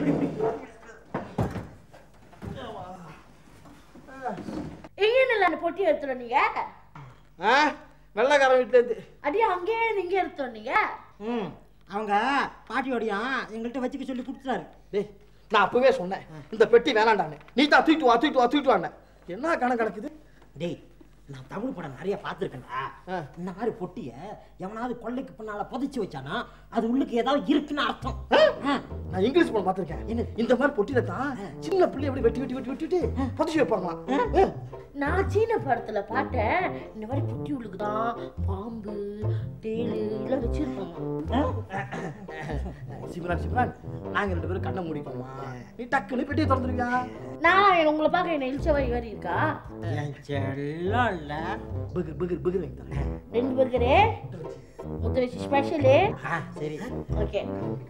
எங்க அந்த பொட்டி எடுத்துட்டு வந்தீங்க ஆ வெள்ளைக்காரன் வீட்டிலேருந்து அடியே அங்கேயே இங்க எடுத்து வந்தீங்க ம் அவங்க பாட்டியோடையும் எங்கள்கிட்ட வச்சுக்க சொல்லி கொடுத்துட்டாரு டேய் நான் அப்பவே சொன்னேன் இந்த பெட்டி வேணாண்டானே நீ தான் தூக்கிட்டு வா தூக்கிட்டு வா தூக்கிட்டு வாண்ணே என்ன கணக்கு கிடக்குது டேய் நான் தமிழ் படம் நிறைய பார்த்துருக்கேன்டா ஆ. இந்த மாதிரி பொட்டிய எவனாவது கொள்ளைக்கு பின்னால புதைச்சு வச்சானா அது உள்ளுக்கு ஏதாவது இருக்குன்னு அர்த்தம் ஆ. நான் இங்கிலீஷ் படம் பார்த்துருக்கேன் என்ன? இந்த மாதிரி பொட்டியில தான் சின்ன பிள்ளை எப்படி வெட்டி வெட்டி வெட்டி வெட்டிட்டு புதைச்சி வைப்பாங்களாம் ஆ. நான் சீன படத்துல பார்த்தேன் இந்த மாதிரி பொட்டி உள்ளுக்குதான் பாம்பு தேளு எல்லாம் வச்சிருப்பாங்க சிம்ரான் சிம்ரான் நாங்க ரெண்டு பேரும் கண்ணை மூடிப்போமா நீ டக்குன்னு பெட்டியை திறந்துருவியா நான் உங்களை பார்க்க என்ன இழிச்சவாய் மாதிரி இருக்கா என் செல்லம் இல்ல பிகர் பிகர் பிகர் வாங்கி தரேன் ரெண்டு பர்கரு முத்து வச்சு ஸ்பெஷலு ஆ, சரி ஓகே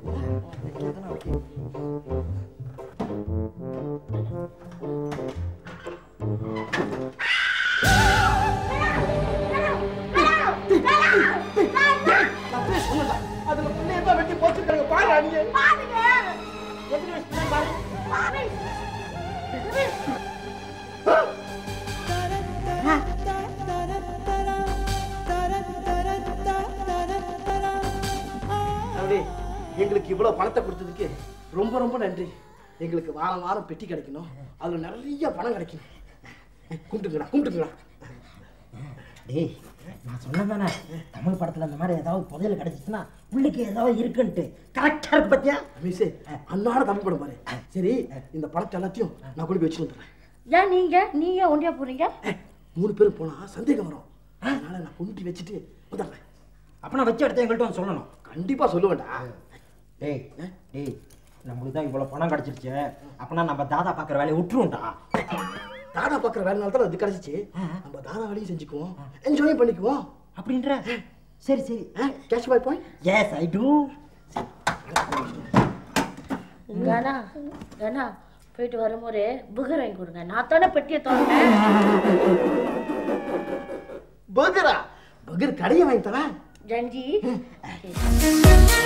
நான் அப்படியே சொன்னேன்டா. அதுல பிள்ளைய தான் வெட்டி போச்சுருக்காங்க பாரு நீங்க எத்தனை வயசு பாரு அப்படி எங்களுக்கு இவ்வளவு பணத்தை கொடுத்ததுக்கு ரொம்ப ரொம்ப நன்றி எங்களுக்கு வாரம் வாரம் பெட்டி கிடைக்கணும் அதுல நிறைய பணம் கிடைக்கணும் கும்பிட்டுங்களா கும்பிட்டுங்களா டேய் நான் சொன்னேன் தானே தமிழ் படத்துல இந்த மாதிரி ஏதாவது புதையல் கிடைச்சிச்சுன்னா உள்ளுக்கு ஏதாவது இருக்குன்ட்டு கரெக்டா இருக்கு பத்தியா மிஸ்ஸே அன்னாட தமிழ் படம் பாரு சரி இந்த பணத்தை எல்லாத்தையும் நான் கொண்டு போய் வச்சுட்டு வந்துடுறேன் ஏன் நீங்க நீங்க ஒண்டியா போறீங்க ஏய், மூணு பேரும் போனா சந்தேகம் வரும் அதனால நான் கொண்டு வச்சுட்டு வந்துடுறேன் அப்ப நான் வச்சு எடுத்து எங்கள்கிட்ட வந்து சொல்லணும் கண்டிப்பா சொல்லுவேன்டா டேய் டேய் நம்மளுக்கு தான் இவ்வளவு பணம் கிடைச்சிருச்சு அப்பனா நம்ம தாதா பார்க்குற வேலையை விட்டுருவோம்டா தாதா பார்க்குற வேலைனால தான் அது கிடைச்சிச்சு நம்ம தாதா வேலையும் செஞ்சுக்குவோம் என்ஜாய் பண்ணிக்குவோம் அப்படின்ற சரி சரி cash bye bye yes I do கனா கனா போயிட்டு வரும்போது புகர் வாங்கி கொடுங்க நான் தானே பெட்டியை தோட்டேன் பர்கரா பர்கர் கடையை வாங்கி தரேன் ஜஞ்சி